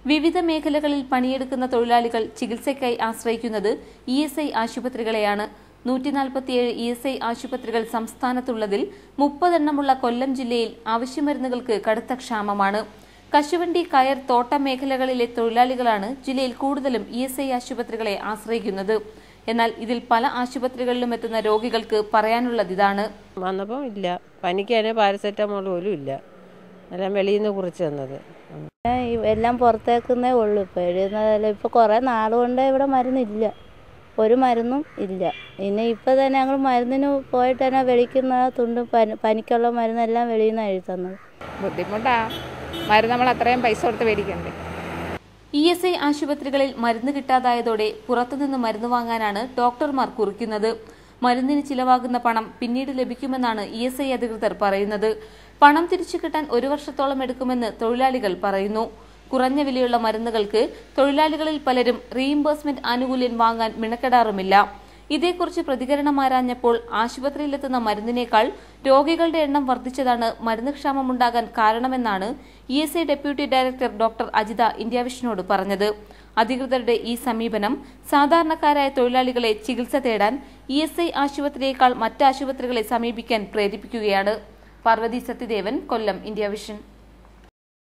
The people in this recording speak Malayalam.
വിവിധ മേഖലകളിൽ പണിയെടുക്കുന്ന തൊഴിലാളികൾ ചികിത്സയ്ക്കായി ആശ്രയിക്കുന്നത് ഇ എസ് ഐ ആശുപത്രികളെയാണ് നൂറ്റി നാൽപ്പത്തിയേഴ് ഇ എസ് ഐ ആശുപത്രികൾ സംസ്ഥാനത്തുള്ളതിൽ മുപ്പതെണ്ണമുള്ള കൊല്ലം ജില്ലയിൽ ആവശ്യമരുന്നുകൾക്ക് കടുത്ത ക്ഷാമമാണ് കശുവണ്ടി കയർ തോട്ടം മേഖലകളിലെ തൊഴിലാളികളാണ് ജില്ലയിൽ കൂടുതലും ഇ എസ് ഐ ആശുപത്രികളെ ആശ്രയിക്കുന്നത് എന്നാൽ ഇതിൽ പല ആശുപത്രികളിലും എത്തുന്ന രോഗികൾക്ക് പറയാനുള്ളത് ഇതാണ് വന്നപ്പം ഇല്ല പനിക്കാണെങ്കിൽ പാരസെറ്റമോൾ പോലും ഇല്ല എല്ലാം വെളിയിൽ നിന്ന് കുറിച്ച് തന്നത് ഉം. ഈ എല്ലാം പുറത്തേക്കുന്നേ ഉള്ളൂ ഇപ്പോൾ എഴുതുന്നതല്ല ഇപ്പോൾ കുറേ നാളുകൊണ്ട് ഇവിടെ മരുന്നില്ല ഒരു മരുന്നും ഇല്ല പിന്നെ ഇപ്പോൾ തന്നെ ഞങ്ങൾ മരുന്നിന് പോയിട്ട് തന്നെ വെളിക്കുന്ന തുണ്ട് പനി പനിക്കുള്ള മരുന്നെല്ലാം വെളിയിൽ നിന്നാണ് എഴുതുന്നത് ബുദ്ധിമുട്ടാ മരുന്ന് നമ്മൾ അത്രയും പൈസ കൊടുത്ത് മേടിക്കണ്ടേ ഇ എസ് ഐ ആശുപത്രികളിൽ മരുന്ന് കിട്ടാതായതോടെ പുറത്തുനിന്ന് മരുന്ന് വാങ്ങാനാണ് ഡോക്ടർമാർ കുറിക്കുന്നത് മരുന്നിന് ചിലവാകുന്ന പണം പിന്നീട് ലഭിക്കുമെന്നാണ് ഇ എസ് ഐ അധികൃതർ പറയുന്നത് പണം തിരിച്ചു കിട്ടാൻ ഒരു വർഷത്തോളം എടുക്കുമെന്ന് തൊഴിലാളികൾ പറയുന്നു കുറഞ്ഞ വിലയുള്ള മരുന്നുകൾക്ക് തൊഴിലാളികളിൽ പലരും റീഇംബേഴ്സ്മെന്റ് ആനുകൂല്യം വാങ്ങാൻ മിണക്കെടാറുമില്ല ഇതേക്കുറിച്ച് പ്രതികരണം ആരാഞ്ഞപ്പോൾ ആശുപത്രിയിലെത്തുന്ന മരുന്നിനേക്കാൾ രോഗികളുടെ എണ്ണം വർദ്ധിച്ചതാണ് മരുന്ന് ക്ഷാമമുണ്ടാകാൻ കാരണമെന്നാണ് E S I deputy director doctor Ajitha India വിഷനോട് പറഞ്ഞത് അധികൃതരുടെ ഈ സമീപനം സാധാരണക്കാരായ തൊഴിലാളികളെ ചികിത്സ തേടാൻ ഇ എസ് ഐ ആശുപത്രിയേക്കാൾ മറ്റ് ആശുപത്രികളെ സമീപിക്കാൻ പ്രേരിപ്പിക്കുകയാണ് പാർവതി സത്യദേവൻ കൊല്ലം ഇന്ത്യ വിഷൻ